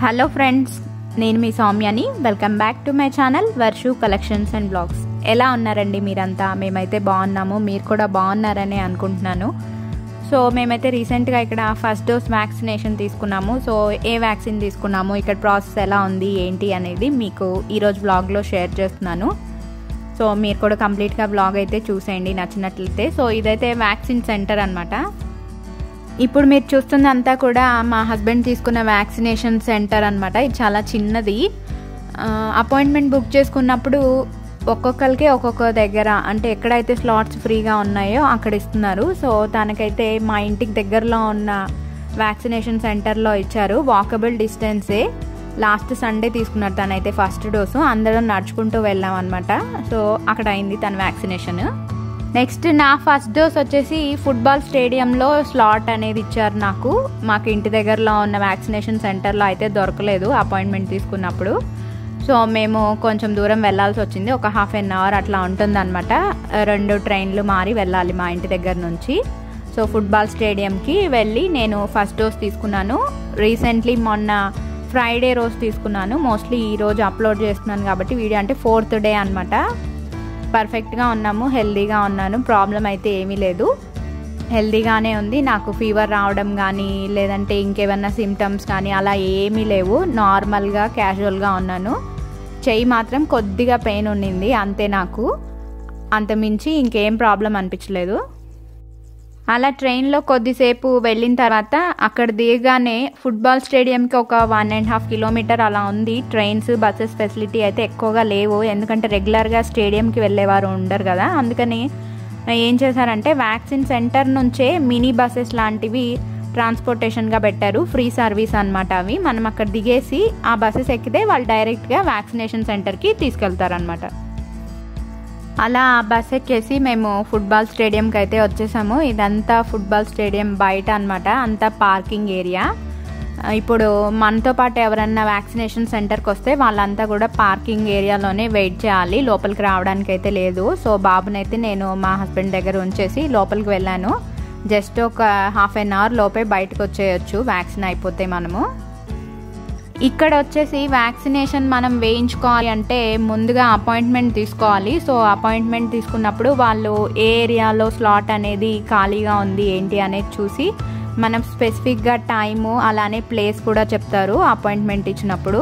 hello friends నేను మీ సౌమ్యని welcome back to my channel Varshu collections and blogs ఎలా ఉన్నారండి మీరంతా మేమైతే బాగున్నాము మీరు కూడా బాగున్నారని అనుకుంటున్నాను సో మేమైతే రీసెంట్గా ఇక్కడ ఫస్ట్ డోస్ వ్యాక్సినేషన్ తీసుకున్నాము సో ఏ వ్యాక్సిన్ తీసుకున్నాము ఇక్కడ ప్రాసెస్ ఎలా ఉంది ఏంటి అనేది మీకు ఈరోజు బ్లాగ్లో షేర్ చేస్తున్నాను సో మీరు కూడా కంప్లీట్గా బ్లాగ్ అయితే చూసేయండి నచ్చినట్లయితే సో ఇదైతే వ్యాక్సిన్ సెంటర్ అనమాట ఇప్పుడు మీరు చూస్తుందంతా కూడా మా హస్బెండ్ తీసుకున్న వ్యాక్సినేషన్ సెంటర్ అనమాట ఇది చాలా చిన్నది అపాయింట్మెంట్ బుక్ చేసుకున్నప్పుడు ఒక్కొక్కరికి ఒక్కొక్క దగ్గర అంటే ఎక్కడైతే స్లాట్స్ ఫ్రీగా ఉన్నాయో అక్కడ ఇస్తున్నారు సో తనకైతే మా ఇంటికి దగ్గరలో ఉన్న వ్యాక్సినేషన్ సెంటర్లో ఇచ్చారు వాకబుల్ డిస్టెన్సే లాస్ట్ సండే తీసుకున్నారు తనైతే ఫస్ట్ డోసు అందరం నడుచుకుంటూ వెళ్ళాం అనమాట సో అక్కడ అయింది తన వ్యాక్సినేషన్ నెక్స్ట్ నా ఫస్ట్ డోస్ వచ్చేసి ఫుట్బాల్ స్టేడియంలో స్లాట్ అనేది ఇచ్చారు నాకు మాకు ఇంటి దగ్గరలో ఉన్న వ్యాక్సినేషన్ సెంటర్లో అయితే దొరకలేదు అపాయింట్మెంట్ తీసుకున్నప్పుడు సో మేము కొంచెం దూరం వెళ్ళాల్సి వచ్చింది ఒక హాఫ్ అన్ అవర్ అట్లా ఉంటుందన్నమాట రెండు ట్రైన్లు మారి వెళ్ళాలి మా ఇంటి దగ్గర నుంచి సో ఫుట్బాల్ స్టేడియంకి వెళ్ళి నేను ఫస్ట్ డోస్ తీసుకున్నాను రీసెంట్లీ మొన్న ఫ్రైడే రోజు తీసుకున్నాను మోస్ట్లీ ఈ రోజు అప్లోడ్ చేస్తున్నాను కాబట్టి వీడియో అంటే ఫోర్త్ డే అనమాట పర్ఫెక్ట్గా ఉన్నాము హెల్దీగా ఉన్నాను ప్రాబ్లం అయితే ఏమీ లేదు హెల్దీగానే ఉంది నాకు ఫీవర్ రావడం కానీ లేదంటే ఇంకేమన్నా సిమ్టమ్స్ కానీ అలా ఏమీ లేవు నార్మల్గా క్యాజువల్గా ఉన్నాను చెయ్యి మాత్రం కొద్దిగా పెయిన్ ఉండింది అంతే నాకు అంత మించి ఇంకేం ప్రాబ్లం అనిపించలేదు అలా ట్రైన్లో కొద్దిసేపు వెళ్ళిన తర్వాత అక్కడ దిగగానే ఫుట్బాల్ స్టేడియంకి ఒక వన్ అండ్ హాఫ్ కిలోమీటర్ అలా ఉంది ట్రైన్స్ బస్సెస్ ఫెసిలిటీ అయితే ఎక్కువగా లేవు ఎందుకంటే రెగ్యులర్గా స్టేడియంకి వెళ్ళేవారు ఉండరు కదా అందుకని ఏం చేశారంటే వ్యాక్సిన్ సెంటర్ నుంచే మినీ బస్సెస్ లాంటివి ట్రాన్స్పోర్టేషన్గా పెట్టారు ఫ్రీ సర్వీస్ అనమాట అవి మనం అక్కడ దిగేసి ఆ బస్సెస్ ఎక్కితే వాళ్ళు డైరెక్ట్గా వ్యాక్సినేషన్ సెంటర్కి తీసుకెళ్తారనమాట అలా బస్ ఎక్కేసి మేము ఫుట్బాల్ స్టేడియంకి అయితే వచ్చేసాము ఇదంతా ఫుట్బాల్ స్టేడియం బయట అనమాట అంతా పార్కింగ్ ఏరియా ఇప్పుడు మనతో పాటు ఎవరన్నా వ్యాక్సినేషన్ సెంటర్కి వస్తే వాళ్ళంతా కూడా పార్కింగ్ ఏరియాలోనే వెయిట్ చేయాలి లోపలికి రావడానికి అయితే లేదు సో బాబునైతే నేను మా హస్బెండ్ దగ్గర ఉంచేసి లోపలికి వెళ్ళాను జస్ట్ ఒక హాఫ్ అన్ అవర్ లోపే బయటకు వచ్చేయచ్చు వ్యాక్సిన్ అయిపోతే మనము ఇక్కడ వచ్చేసి వ్యాక్సినేషన్ మనం వేయించుకోవాలి అంటే ముందుగా అపాయింట్మెంట్ తీసుకోవాలి సో అపాయింట్మెంట్ తీసుకున్నప్పుడు వాళ్ళు ఏ ఏరియాలో స్లాట్ అనేది ఖాళీగా ఉంది ఏంటి అనేది చూసి మనం స్పెసిఫిక్గా టైము అలానే ప్లేస్ కూడా చెప్తారు అపాయింట్మెంట్ ఇచ్చినప్పుడు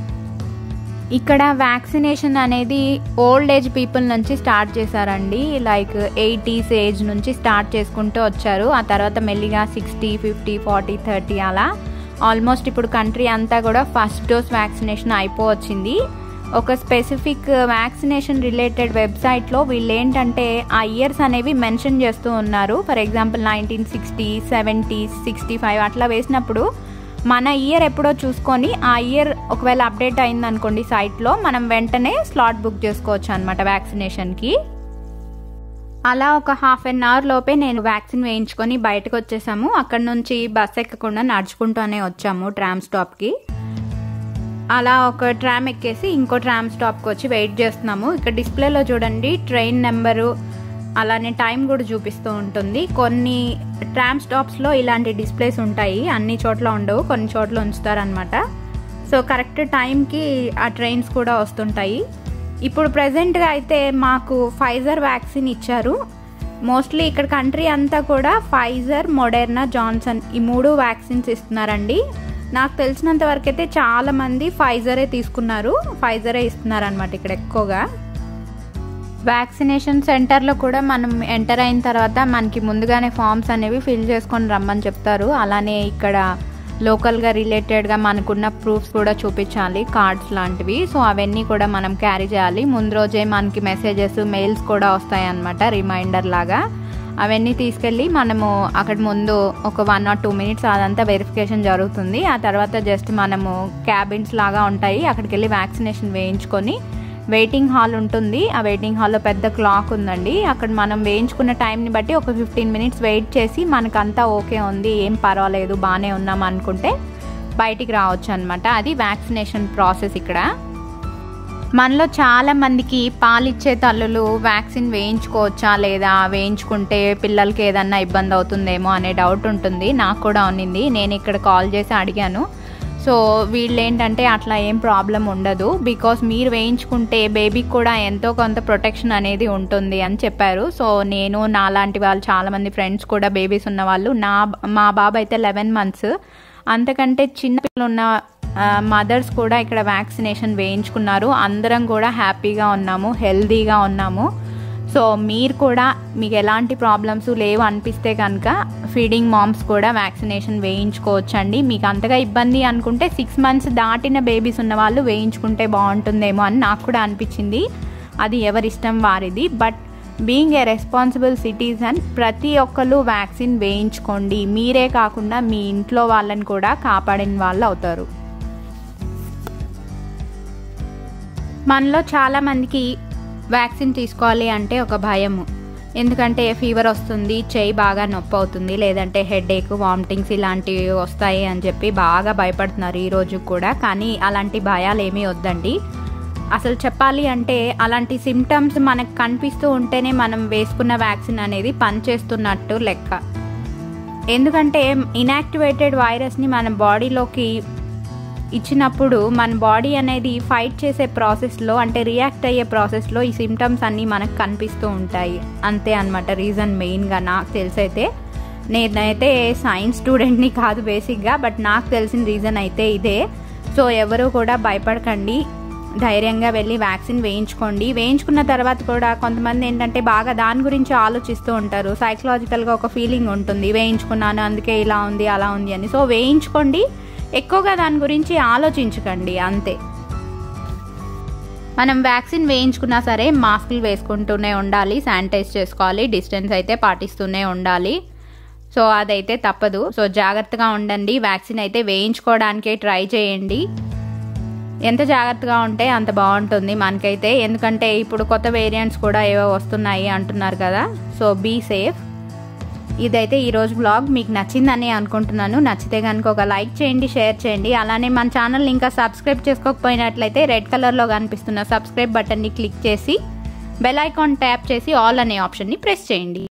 ఇక్కడ వ్యాక్సినేషన్ అనేది ఓల్డ్ ఏజ్ పీపుల్ నుంచి స్టార్ట్ చేశారండి లైక్ ఎయిటీస్ ఏజ్ నుంచి స్టార్ట్ చేసుకుంటూ వచ్చారు ఆ తర్వాత మెల్లిగా సిక్స్టీ ఫిఫ్టీ ఫార్టీ థర్టీ అలా ఆల్మోస్ట్ ఇప్పుడు కంట్రీ అంతా కూడా ఫస్ట్ డోస్ వ్యాక్సినేషన్ అయిపోవచ్చింది ఒక స్పెసిఫిక్ వ్యాక్సినేషన్ రిలేటెడ్ వెబ్సైట్లో వీళ్ళు ఏంటంటే ఆ ఇయర్స్ అనేవి మెన్షన్ చేస్తూ ఉన్నారు for example nineteen sixty seventy sixty five అట్లా వేసినప్పుడు మన ఇయర్ ఎప్పుడో చూసుకొని ఆ ఇయర్ ఒకవేళ అప్డేట్ అయింది అనుకోండి సైట్లో మనం వెంటనే స్లాట్ బుక్ చేసుకోవచ్చు అనమాట వ్యాక్సినేషన్కి అలా ఒక హాఫ్ అన్ అవర్ లోపే నేను వ్యాక్సిన్ వేయించుకొని బయటకు వచ్చేసాము అక్కడ నుంచి బస్ ఎక్కకుండా నడుచుకుంటూనే వచ్చాము ట్రామ్ స్టాప్కి అలా ఒక ట్రామ్ ఎక్కేసి ఇంకో ట్రామ్ స్టాప్కి వచ్చి వెయిట్ చేస్తున్నాము ఇక్కడ డిస్ప్లేలో చూడండి ట్రైన్ నెంబరు అలానే టైం కూడా చూపిస్తూ ఉంటుంది కొన్ని ట్రామ్ స్టాప్స్లో ఇలాంటి డిస్ప్లేస్ ఉంటాయి అన్ని చోట్ల ఉండవు కొన్ని చోట్ల ఉంచుతారనమాట సో కరెక్ట్ టైంకి ఆ ట్రైన్స్ కూడా వస్తుంటాయి ఇప్పుడు ప్రజెంట్గా అయితే మాకు ఫైజర్ వ్యాక్సిన్ ఇచ్చారు మోస్ట్లీ ఇక్కడ కంట్రీ అంతా కూడా ఫైజర్ మొడెర్నా జాన్సన్ ఈ మూడు వ్యాక్సిన్స్ ఇస్తున్నారండి నాకు తెలిసినంత వరకు అయితే చాలా మంది ఫైజరే తీసుకున్నారు ఫైజరే ఇస్తున్నారు అనమాట ఇక్కడ ఎక్కువగా వ్యాక్సినేషన్ సెంటర్లో కూడా మనం ఎంటర్ అయిన తర్వాత మనకి ముందుగానే ఫామ్స్ అనేవి ఫిల్ చేసుకొని రమ్మని చెప్తారు అలానే ఇక్కడ లోకల్గా రిలేటెడ్గా మనకున్న ప్రూఫ్స్ కూడా చూపించాలి కార్డ్స్ లాంటివి సో అవన్నీ కూడా మనం క్యారీ చేయాలి ముందు రోజే మనకి మెసేజెస్ మెయిల్స్ కూడా వస్తాయి అన్నమాట రిమైండర్ లాగా అవన్నీ తీసుకెళ్ళి మనము అక్కడ ముందు ఒక వన్ ఆర్ టూ మినిట్స్ అదంతా వెరిఫికేషన్ జరుగుతుంది ఆ తర్వాత జస్ట్ మనము క్యాబిన్స్ లాగా ఉంటాయి అక్కడికి వెళ్ళి వ్యాక్సినేషన్ వేయించుకొని వెయిటింగ్ హాల్ ఉంటుంది ఆ వెయిటింగ్ హాల్లో పెద్ద క్లాక్ ఉందండి అక్కడ మనం వేయించుకున్న టైంని బట్టి ఒక ఫిఫ్టీన్ మినిట్స్ వెయిట్ చేసి మనకంతా ఓకే ఉంది ఏం పర్వాలేదు బాగానే ఉన్నాం అనుకుంటే బయటికి రావచ్చు అనమాట అది వ్యాక్సినేషన్ ప్రాసెస్ ఇక్కడ మనలో చాలా మందికి పాలిచ్చే తల్లులు వ్యాక్సిన్ వేయించుకోవచ్చా లేదా వేయించుకుంటే పిల్లలకి ఏదన్నా ఇబ్బంది అవుతుందేమో అనే డౌట్ ఉంటుంది నాకు కూడా ఉన్నింది నేను ఇక్కడ కాల్ చేసి అడిగాను సో వీళ్ళు ఏంటంటే అట్లా ఏం ప్రాబ్లం ఉండదు బికాస్ మీరు వేయించుకుంటే బేబీకి కూడా ఎంతో కొంత ప్రొటెక్షన్ అనేది ఉంటుంది అని చెప్పారు సో నేను నాలాంటి వాళ్ళు చాలామంది ఫ్రెండ్స్ కూడా బేబీస్ ఉన్న వాళ్ళు నా మా బాబు అయితే లెవెన్ మంత్స్ అంతకంటే చిన్న పిల్లలు ఉన్న మదర్స్ కూడా ఇక్కడ వ్యాక్సినేషన్ వేయించుకున్నారు అందరం కూడా హ్యాపీగా ఉన్నాము హెల్తీగా ఉన్నాము సో మీరు కూడా మీకు ఎలాంటి ప్రాబ్లమ్స్ లేవు అనిపిస్తే కనుక ఫీడింగ్ మామ్స్ కూడా వ్యాక్సినేషన్ వేయించుకోవచ్చండి మీకు అంతగా ఇబ్బంది అనుకుంటే సిక్స్ మంత్స్ దాటిన బేబీస్ ఉన్న వాళ్ళు వేయించుకుంటే బాగుంటుందేమో అని నాకు కూడా అనిపించింది అది ఎవరిష్టం వారిది but being a responsible citizen ప్రతి ఒక్కరు వ్యాక్సిన్ వేయించుకోండి మీరే కాకుండా మీ ఇంట్లో వాళ్ళని కూడా కాపాడిన వాళ్ళు అవుతారు మనలో చాలామందికి వ్యాక్సిన్ తీసుకోవాలి అంటే ఒక భయము ఎందుకంటే ఫీవర్ వస్తుంది చేయి బాగా నొప్పి అవుతుంది లేదంటే హెడేక్ వామిటింగ్స్ ఇలాంటివి వస్తాయి అని చెప్పి బాగా భయపడుతున్నారు ఈ రోజు కూడా కానీ అలాంటి భయాలు ఏమీ వద్దండి అసలు చెప్పాలి అంటే అలాంటి సిమ్టమ్స్ మనకు కనిపిస్తూ ఉంటేనే మనం వేసుకున్న వ్యాక్సిన్ అనేది పనిచేస్తున్నట్టు లెక్క ఎందుకంటే ఇనాక్టివేటెడ్ వైరస్ని మన బాడీలోకి ఇచ్చినప్పుడు మన బాడీ అనేది ఫైట్ చేసే ప్రాసెస్లో అంటే రియాక్ట్ అయ్యే ప్రాసెస్లో ఈ సిమ్టమ్స్ అన్నీ మనకు కనిపిస్తూ ఉంటాయి అంతే అనమాట రీజన్ మెయిన్గా నాకు తెలిసైతే నేనైతే సైన్స్ స్టూడెంట్ని కాదు బేసిక్గా బట్ నాకు తెలిసిన రీజన్ అయితే ఇదే సో ఎవరు కూడా భయపడకండి ధైర్యంగా వెళ్ళి వ్యాక్సిన్ వేయించుకోండి వేయించుకున్న తర్వాత కూడా కొంతమంది ఏంటంటే బాగా దాని గురించి ఆలోచిస్తూ ఉంటారు సైకలాజికల్గా ఒక ఫీలింగ్ ఉంటుంది వేయించుకున్నాను అందుకే ఇలా ఉంది అలా ఉంది అని సో వేయించుకోండి ఎక్కువగా దాని గురించి ఆలోచించకండి అంతే మనం వ్యాక్సిన్ వేయించుకున్నా సరే మాస్కులు వేసుకుంటూనే ఉండాలి శానిటైజ్ చేసుకోవాలి డిస్టెన్స్ అయితే పాటిస్తూనే ఉండాలి సో అదైతే తప్పదు సో జాగ్రత్తగా ఉండండి వ్యాక్సిన్ అయితే వేయించుకోవడానికే ట్రై చేయండి ఎంత జాగ్రత్తగా ఉంటే అంత బాగుంటుంది మనకైతే ఎందుకంటే ఇప్పుడు కొత్త వేరియంట్స్ కూడా ఏవో వస్తున్నాయి అంటున్నారు కదా సో బీ సేఫ్ ఇదైతే ఈరోజు బ్లాగ్ మీకు నచ్చిందని అనుకుంటున్నాను నచ్చితే కనుక ఒక లైక్ చేయండి షేర్ చేయండి అలానే మన ఛానల్ ఇంకా సబ్స్క్రైబ్ చేసుకోకపోయినట్లయితే రెడ్ కలర్లో కనిపిస్తున్న సబ్స్క్రైబ్ బటన్ని క్లిక్ చేసి బెల్ ఐకాన్ ట్యాప్ చేసి ఆల్ అనే ఆప్షన్ని ప్రెస్ చేయండి